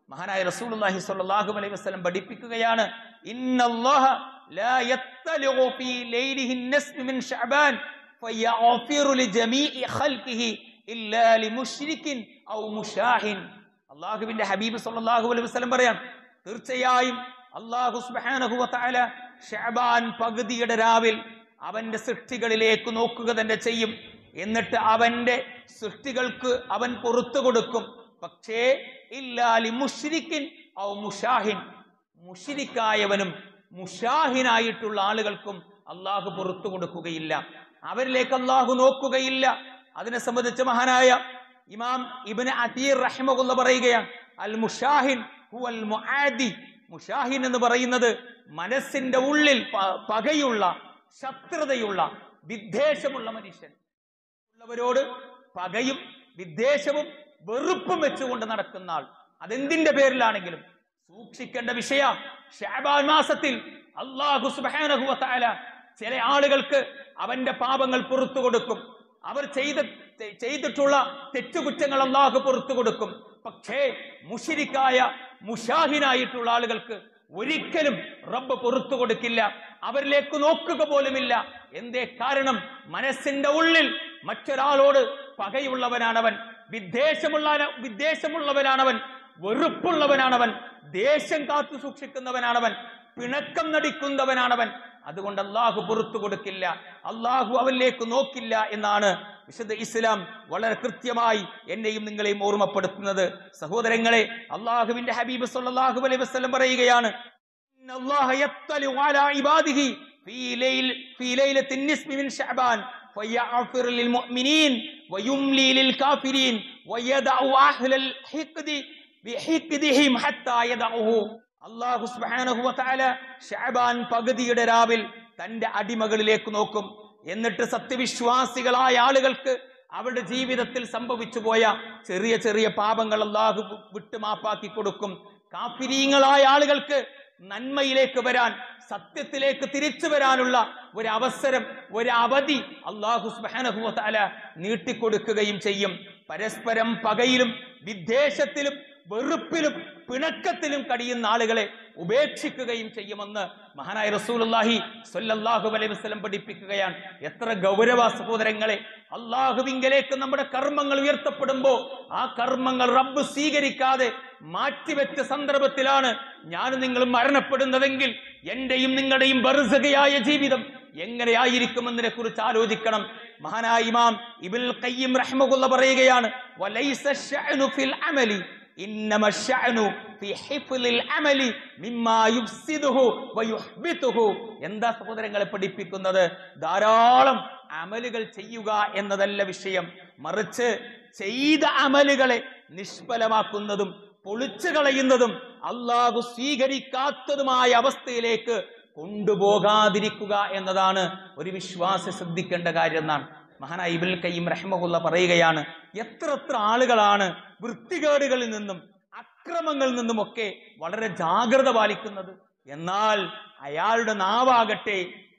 മഹാനായ റസൂലുള്ളാഹി സ്വല്ലല്ലാഹു അലൈഹി വസല്ലം പഠിപ്പിക്കുകയാണ് ഇന്നല്ലാഹ ലാ യത്തലിഉ ഫീ ലൈലിഹി നസ്മി മിൻ ശഅബാൻ ഫയഗ്ഫിറു ലിജമീഇ ഖൽഖിഹി ഇല്ലാ ലിമുശ്രിക്കിൻ ഔ മുശാഹിൻ അല്ലാഹുവിന്റെ ഹബീബ് സ്വല്ലല്ലാഹു അലൈഹി വസല്ലം പറയാം തീർച്ചയായും അല്ലാഹു സുബ്ഹാനഹു വ തആല ശഅബാൻ പകുതിയുടെ രാവിൽ അവന്റെ സൃഷ്ടികളിലേക്ക് നോക്കുക തന്നെ ചെയ്യും എന്നിട്ട് അവന്റെ സൃഷ്ടികൾക്ക് അവൻ പുറത്തു കൊടുക്കും പക്ഷേ ഇല്ലാലി മുഷിരിക്കിൻ ഔ മുഷാഹിൻ മുഷിരിക്കായവനും മുഷാഹിനായിട്ടുള്ള ആളുകൾക്കും അള്ളാഹു പുറത്തു കൊടുക്കുകയില്ല അവരിലേക്ക് അള്ളാഹു നോക്കുകയില്ല അതിനെ സംബന്ധിച്ച് മഹാനായ ഇമാം ഇബിന് അതീർ റഹ്മുള്ള പറയുകയാണ് അൽ മുഷാഹിൻ ഹുവൽ മുആദി മുഷാഹിൻ എന്ന് പറയുന്നത് മനസ്സിന്റെ ഉള്ളിൽ പ- പകയുള്ള ശത്രുതയുള്ള വിദ്വേഷമുള്ള മനുഷ്യൻ ഉള്ളവരോട് പകയും വിദ്വേഷവും വെറുപ്പും വെച്ചുകൊണ്ട് നടക്കുന്ന ആൾ അതെന്തിന്റെ പേരിലാണെങ്കിലും സൂക്ഷിക്കേണ്ട വിഷയ ഷാബാൻ മാസത്തിൽ അള്ളാഹു സുബ്ഹാനഹു വ തആല ചില ആളുകൾക്ക് അവന്റെ പാപങ്ങൾ പുറത്തു കൊടുക്കും അവർ ചെയ്ത ചെയ്തിട്ടുള്ള തെറ്റുകുറ്റങ്ങൾ അള്ളാഹു പുറത്തു കൊടുക്കും പക്ഷേ മുഷിരിക്കായ മുഷാഹിനായിട്ടുള്ള ആളുകൾക്ക് ഒരിക്കലും റബ്ബ് പുറത്തു കൊടുക്കില്ല അവരിലേക്ക് നോക്കുക പോലുമില്ല എന്തേ കാരണം മനസ്സിന്റെ ഉള്ളിൽ മറ്റൊരാളോട് പകയുള്ളവനാണവൻ വിദ്വേഷമുള്ള വിദ്വേഷമുള്ളവനാണവൻ വെറുപ്പുള്ളവനാണവൻ ദേശം കാത്തു സൂക്ഷിക്കുന്നവനാണവൻ പിണക്കം നടിക്കുന്നവനാണവൻ അതുകൊണ്ട് അള്ളാഹു പുറത്തു കൊടുക്കില്ല അള്ളാഹു അവനിലേക്ക് നോക്കില്ല എന്നാണ് വിശുദ്ധ ഇസ്ലാം വളരെ കൃത്യമായി എന്നെയും നിങ്ങളെയും ഓർമ്മപ്പെടുത്തുന്നത് സഹോദരങ്ങളെ അള്ളാഹുവിന്റെ ഹബീബ് സല്ലല്ലാഹു അലൈഹി വസല്ലം പറയുകയാണ് إن الله يطلع على عباده في ليل في ليلة النصف من شعبان فيغفر للمؤمنين ويملي للكافرين ويدع أهل الحقد بحقدهم حتى يدعه അള്ളാഹു സുബ്ഹാനഹു വതആല ഷഅബാൻ പകുതിയുടെ രാവിൽ തന്റെ അടിമകളിലേക്ക് നോക്കും എന്നിട്ട് സത്യവിശ്വാസികളായ ആളുകൾക്ക് അവരുടെ ജീവിതത്തിൽ സംഭവിച്ചു പോയ ചെറിയ ചെറിയ പാപങ്ങൾ അള്ളാഹു വിട്ടു മാപ്പാക്കി കൊടുക്കും കാഫിരീങ്ങളായ ആളുകൾക്ക് നന്മയിലേക്ക് വരാൻ സത്യത്തിലേക്ക് തിരിച്ചു വരാനുള്ള ഒരു അവസരം ഒരു അവധി അള്ളാഹു സുബ്ഹാനഹു വ തആല നീട്ടിക്കൊടുക്കുകയും ചെയ്യും പരസ്പരം പകയിലും വിദ്വേഷത്തിലും വെറുപ്പിലും പിണക്കത്തിലും കഴിയുന്ന ആളുകളെ ഉപേക്ഷിക്കുകയും ചെയ്യുമെന്ന് മഹാനായ റസൂലുള്ളാഹി സ്വല്ലല്ലാഹു അലൈഹി വസല്ലം പഠിപ്പിക്കുകയാണ് എത്ര ഗൗരവ സഹോദരങ്ങളെ അള്ളാഹുവിങ്കലേക്ക് നമ്മുടെ കർമ്മങ്ങൾ ഉയർത്തപ്പെടുമ്പോൾ ആ കർമ്മങ്ങൾ റബ്ബ് സ്വീകരിക്കാതെ മാറ്റിവെച്ച സന്ദർഭത്തിലാണ് ഞാൻ നിങ്ങൾ മരണപ്പെടുന്നതെങ്കിൽ എന്റെയും നിങ്ങളുടെയും ബർസകയായ ജീവിതം എങ്ങനെയായിരിക്കുമെന്നതിനെ കുറിച്ച് ആലോചിക്കണം മഹാനായ ഇമാം ഇബിൽ ഖയ്യിം റഹ്മഹുള്ള പറയുകയാണ് വലൈസ ശഅനു ഫിൽ അമലി ഇന്നമ ശഅനു ഫി ഹിഫ്ലിൽ അമലി മിമ്മാ യുഫ്സിദുഹു വയുഹ്ബിതുഹു എന്താ സഹോദരങ്ങളെ പഠിപ്പിക്കുന്നത് ധാരാളം അമലുകൾ ചെയ്യുക എന്നതല്ല വിഷയം മറിച്ച് ചെയ്ത അമലുകളെ നിഷ്ഫലമാക്കുന്നതും പൊളിച്ചു കളയുന്നതും അള്ളാഹു സ്വീകരിക്കാത്തതുമായ അവസ്ഥയിലേക്ക് കൊണ്ടുപോകാതിരിക്കുക എന്നതാണ് ഒരു വിശ്വാസി ശ്രദ്ധിക്കേണ്ട കാര്യം എന്നാണ് മഹാനായ ഇബിൽ കയ്യും റഹ്മഹുള്ള പറയുകയാണ് എത്ര എത്ര ആളുകളാണ് വൃത്തികേടുകളിൽ നിന്നും അക്രമങ്ങളിൽ നിന്നുമൊക്കെ വളരെ ജാഗ്രത പാലിക്കുന്നത് എന്നാൽ അയാളുടെ നാവാകട്ടെ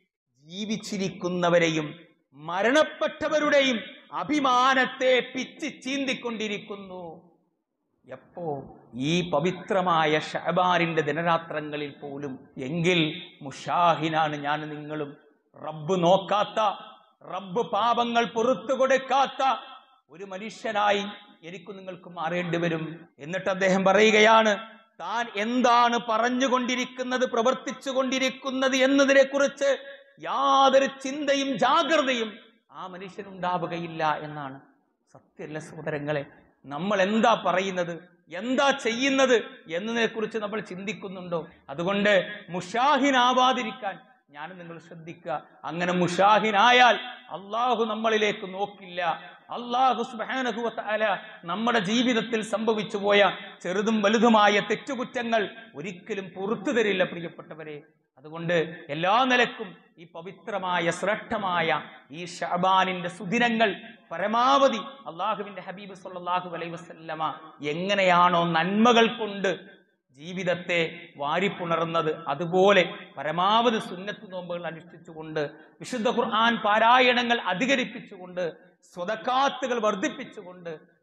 ജീവിച്ചിരിക്കുന്നവരെയും മരണപ്പെട്ടവരുടെയും അഭിമാനത്തെ പിച്ചി ചീന്തിക്കൊണ്ടിരിക്കുന്നു എപ്പോ ഈ പവിത്രമായ ഷഹബാറിന്റെ ദിനരാത്രങ്ങളിൽ പോലും എങ്കിൽ മുഷാഹിനാണ് ഞാൻ നിങ്ങളും റബ്ബ് നോക്കാത്ത റബ്ബ് പാപങ്ങൾ പുറത്തു കൊടുക്കാത്ത ഒരു മനുഷ്യനായി എനിക്ക് നിങ്ങൾക്ക് മാറേണ്ടി വരും എന്നിട്ട് അദ്ദേഹം പറയുകയാണ് താൻ എന്താണ് പറഞ്ഞുകൊണ്ടിരിക്കുന്നത് പ്രവർത്തിച്ചു കൊണ്ടിരിക്കുന്നത് എന്നതിനെ കുറിച്ച് യാതൊരു ചിന്തയും ജാഗ്രതയും ആ മനുഷ്യനുണ്ടാവുകയില്ല എന്നാണ് സത്യമല്ല സഹോദരങ്ങളെ നമ്മൾ എന്താ പറയുന്നത് എന്താ ചെയ്യുന്നത് എന്നതിനെ കുറിച്ച് നമ്മൾ ചിന്തിക്കുന്നുണ്ടോ അതുകൊണ്ട് മുഷാഹിനാവാതിരിക്കാൻ ഞാൻ നിങ്ങൾ ശ്രദ്ധിക്കുക അങ്ങനെ മുഷാഹിനായാൽ അള്ളാഹു നമ്മളിലേക്ക് നോക്കില്ല അള്ളാഹു സുബ്ഹാനഹു വ തആല നമ്മുടെ ജീവിതത്തിൽ സംഭവിച്ചു പോയ ചെറുതും വലുതുമായ തെറ്റുകുറ്റങ്ങൾ ഒരിക്കലും പുറത്തു തരില്ല പ്രിയപ്പെട്ടവരെ അതുകൊണ്ട് എല്ലാ നിലക്കും ഈ പവിത്രമായ ശ്രേഷ്ഠമായ ഈ ഷഅബാനിന്റെ സുദിനങ്ങൾ പരമാവധി അള്ളാഹുവിന്റെ ഹബീബ് സല്ലല്ലാഹു അലൈഹി വസല്ലമ എങ്ങനെയാണോ നന്മകൾ കൊണ്ട് ജീവിതത്തെ വാരിപ്പുണർന്നത് അതുപോലെ പരമാവധി സുന്നത്ത് നോമ്പുകൾ അനുഷ്ഠിച്ചുകൊണ്ട് വിശുദ്ധ ഖുർആൻ പാരായണങ്ങൾ അധികരിപ്പിച്ചുകൊണ്ട് സ്വതക്കാത്തുകൾ വർദ്ധിപ്പിച്ചുകൊണ്ട്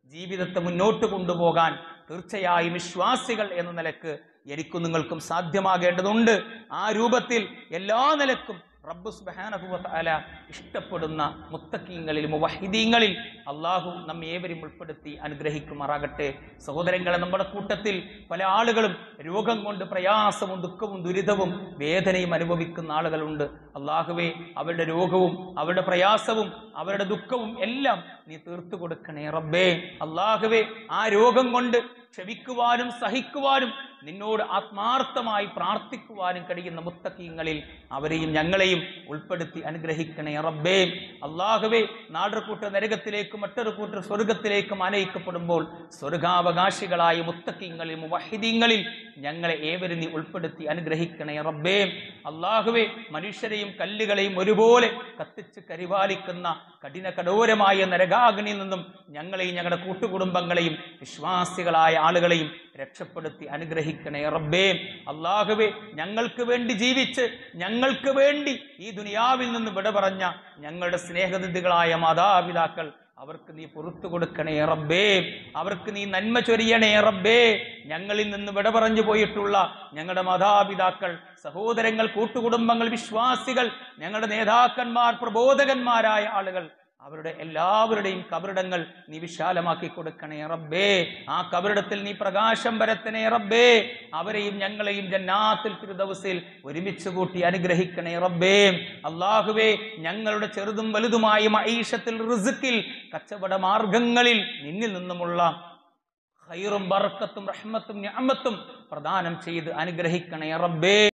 ജീവിതത്തെ മുന്നോട്ട് കൊണ്ടുപോകാൻ തീർച്ചയായും വിശ്വാസികൾ എന്ന നിലക്ക് എനിക്കും നിങ്ങൾക്കും സാധ്യമാകേണ്ടതുണ്ട് ആ രൂപത്തിൽ എല്ലാ നിലക്കും റബ്ബ് സുബാനഹുവല ഇഷ്ടപ്പെടുന്ന മുത്തക്കീങ്ങളിൽ മുവഹിദീങ്ങളിൽ അള്ളാഹു നമ്മെ ഏവരും ഉൾപ്പെടുത്തി അനുഗ്രഹിക്കുമാറാകട്ടെ സഹോദരങ്ങളെ നമ്മുടെ കൂട്ടത്തിൽ പല ആളുകളും രോഗം കൊണ്ട് പ്രയാസവും ദുഃഖവും ദുരിതവും വേദനയും അനുഭവിക്കുന്ന ആളുകളുണ്ട് അള്ളാഹുവെ അവരുടെ രോഗവും അവരുടെ പ്രയാസവും അവരുടെ ദുഃഖവും എല്ലാം നീ തീർത്തു കൊടുക്കണേ റബ്ബേ അള്ളാഹുവെ ആ രോഗം കൊണ്ട് ക്ഷമിക്കുവാനും സഹിക്കുവാനും നിന്നോട് ആത്മാർത്ഥമായി പ്രാർത്ഥിക്കുവാനും കഴിയുന്ന മുത്തക്കീങ്ങളിൽ അവരെയും ഞങ്ങളെയും ഉൾപ്പെടുത്തി അനുഗ്രഹിക്കണേ റബ്ബേ അള്ളാഹുവേ നാടർ കൂട്ടർ നരകത്തിലേക്കും മറ്റൊരു കൂട്ടർ സ്വർഗത്തിലേക്കും അനയിക്കപ്പെടുമ്പോൾ സ്വർഗാവകാശികളായ മുത്തക്കീങ്ങളിൽ മുവഹിദീങ്ങളിൽ ഞങ്ങളെ ഏവരും നീ ഉൾപ്പെടുത്തി അനുഗ്രഹിക്കണേ റബ്ബേ അള്ളാഹുവേ മനുഷ്യരെയും കല്ലുകളെയും ഒരുപോലെ കത്തിച്ച് കരിവാലിക്കുന്ന കഠിന കഠോരമായ നരകാഗ്നിയിൽ നിന്നും ഞങ്ങളെയും ഞങ്ങളുടെ കൂട്ടുകുടുംബങ്ങളെയും വിശ്വാസികളായ ആളുകളെയും രക്ഷപ്പെടുത്തി അനുഗ്രഹിക്കണേ റബ്ബേ അള്ളാഹുവേ ഞങ്ങൾക്ക് വേണ്ടി ജീവിച്ച് ഞങ്ങൾക്ക് വേണ്ടി ഈ ദുനിയാവിൽ നിന്ന് വിട പറഞ്ഞ ഞങ്ങളുടെ സ്നേഹനിധികളായ മാതാപിതാക്കൾ അവർക്ക് നീ പുറത്തു കൊടുക്കണേ റബ്ബേ അവർക്ക് നീ നന്മ ചൊരിയണേ റബ്ബേ ഞങ്ങളിൽ നിന്ന് വിട പറഞ്ഞു പോയിട്ടുള്ള ഞങ്ങളുടെ മാതാപിതാക്കൾ സഹോദരങ്ങൾ കൂട്ടുകുടുംബങ്ങൾ വിശ്വാസികൾ ഞങ്ങളുടെ നേതാക്കന്മാർ പ്രബോധകന്മാരായ ആളുകൾ അവരുടെ എല്ലാവരുടെയും കബറിടങ്ങൾ നീ വിശാലമാക്കി കൊടുക്കണേ റബ്ബേ ആ കബറിടത്തിൽ നീ പ്രകാശം പരത്തണേ റബ്ബേ അവരെയും ഞങ്ങളെയും ജന്നാത്തിൽ ഫിർദൗസിൽ ഒരുമിച്ച് കൂട്ടി അനുഗ്രഹിക്കണേ റബ്ബേ അള്ളാഹുവേ ഞങ്ങളുടെ ചെറുതും വലുതുമായ മൈഷത്തിൽ റിസുക്കിൽ കച്ചവട മാർഗങ്ങളിൽ നിന്നിൽ നിന്നുമുള്ള ഖൈറും ബർക്കത്തും റഹ്മത്തും ഞാമത്തും പ്രദാനം ചെയ്ത് അനുഗ്രഹിക്കണേ റബ്ബേ